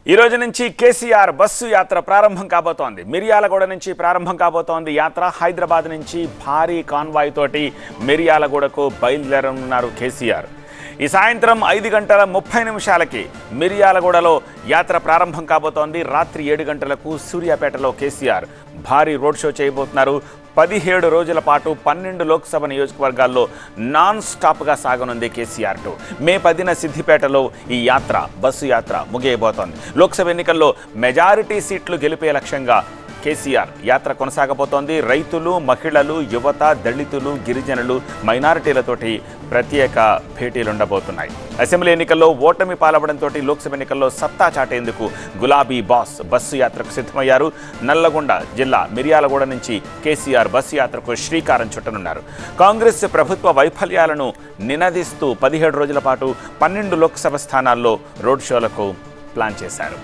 ఈ రోజు నుంచి కేసీఆర్ బస్సు యాత్ర ప్రారంభం కాబోతోంది మిర్యాలగూడ నుంచి ప్రారంభం కాబోతోంది యాత్ర హైదరాబాద్ నుంచి భారీ కాన్వాయ్ తోటి మిర్యాలగూడకు బయలుదేరనున్నారు కేసీఆర్ ఈ సాయంత్రం ఐదు గంటల ముప్పై నిమిషాలకి మిర్యాలగూడలో యాత్ర ప్రారంభం కాబోతోంది రాత్రి ఏడు గంటలకు సూర్యాపేటలో కేసీఆర్ భారీ రోడ్ షో చేయబోతున్నారు పదిహేడు రోజుల పాటు పన్నెండు లోక్సభ నియోజకవర్గాల్లో నాన్ స్టాప్గా సాగనుంది కేసీఆర్ టు మే పదిన సిద్దిపేటలో ఈ యాత్ర బస్సు యాత్ర ముగియబోతోంది లోక్సభ ఎన్నికల్లో మెజారిటీ సీట్లు గెలిపే లక్ష్యంగా కేసీఆర్ యాత్ర కొనసాగబోతోంది రైతులు మహిళలు యువత దళితులు గిరిజనులు మైనారిటీలతోటి ప్రత్యేక భేటీలు ఉండబోతున్నాయి అసెంబ్లీ ఎన్నికల్లో ఓటమి పాలవడంతో లోక్సభ ఎన్నికల్లో సత్తా చాటేందుకు గులాబీ బాస్ బస్సు యాత్రకు సిద్ధమయ్యారు నల్లగొండ జిల్లా మిర్యాలగూడ నుంచి కేసీఆర్ బస్సు యాత్రకు శ్రీకారం చుట్టనున్నారు కాంగ్రెస్ ప్రభుత్వ వైఫల్యాలను నినదిస్తూ పదిహేడు రోజుల పాటు పన్నెండు లోక్సభ స్థానాల్లో రోడ్ షోలకు ప్లాన్ చేశారు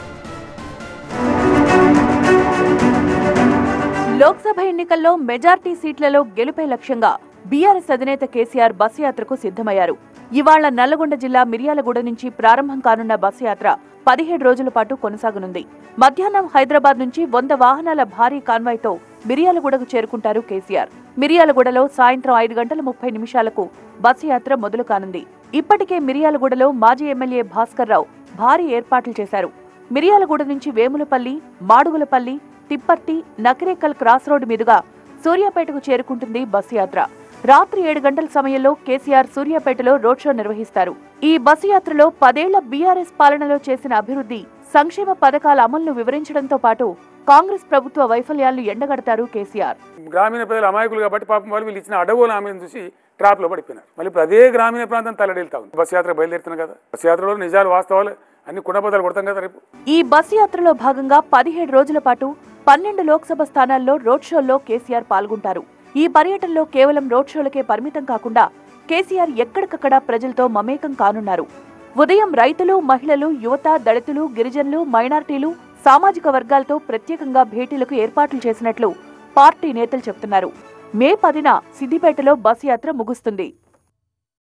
లోక్సభ ఎన్నికల్లో మెజార్టీ సీట్లలో గెలుపే లక్ష్యంగా బీఆర్ఎస్ అధినేత కేసీఆర్ బస్సు యాత్రకు సిద్ధమయ్యారు ఇవాళ్ల నల్లగొండ జిల్లా మిర్యాలగూడ నుంచి ప్రారంభం కానున్న బస్సు యాత్ర పదిహేడు రోజుల పాటు కొనసాగనుంది మధ్యాహ్నం హైదరాబాద్ నుంచి వంద వాహనాల భారీ కాన్వాయ్తో మిర్యాలగూడకు చేరుకుంటారు కేసీఆర్ మిర్యాలగూడలో సాయంత్రం ఐదు గంటల ముప్పై నిమిషాలకు బస్సు యాత్ర మొదలు కానుంది ఇప్పటికే మిర్యాలగూడలో మాజీ ఎమ్మెల్యే భాస్కర్ రావు భారీ ఏర్పాట్లు చేశారు మిర్యాలగూడ నుంచి వేములపల్లి మాడుగులపల్లి తిప్పర్తి నకిరేకల్ క్రాస్ రోడ్డు మీదుగా సూర్యాపేటకు చేరుకుంటుంది బస్సు యాత్ర రాత్రి ఏడు గంటల సమయంలో కేసీఆర్ సూర్యాపేటలో రోడ్ షో నిర్వహిస్తారు ఈ బస్సు యాత్రలో పదేళ్ల బీఆర్ఎస్ పాలనలో చేసిన అభివృద్ధి సంక్షేమ పథకాల అమలును వివరించడంతో పాటు కాంగ్రెస్ ప్రభుత్వ వైఫల్యాలను ఎండగడతారు కేసీఆర్ గ్రామీణ ప్రజలు అమాయకులు కాబట్టి పాపం వాళ్ళు వీళ్ళు ఇచ్చిన అడవుల హామీని చూసి ట్రాప్ లో పడిపోయినారు మళ్ళీ ఇప్పుడు అదే గ్రామీణ ప్రాంతం తల్లడిల్తా ఉంది బస్ యాత్ర బయలుదేరుతున్నాం కదా బస్ యాత్రలో నిజాలు వాస్తవాలు అన్ని కుండబద్దలు కొడతాం కదా రేపు ఈ బస్సు యాత్రలో భాగంగా పదిహేడు రోజుల పాటు పన్నెండు లోక్సభ స్థానాల్లో రోడ్ షోల్లో కేసీఆర్ పాల్గొంటారు ఈ పర్యటనలో కేవలం రోడ్ షోలకే పరిమితం కాకుండా కేసీఆర్ ఎక్కడికక్కడ ప్రజలతో మమేకం కానున్నారు ఉదయం రైతులు మహిళలు యువత దళితులు గిరిజనులు మైనార్టీలు సామాజిక వర్గాలతో ప్రత్యేకంగా భేటీలకు ఏర్పాట్లు చేసినట్లు పార్టీ నేతలు చెబుతున్నారు మే పదిన సిద్దిపేటలో బస్సు యాత్ర ముగుస్తుంది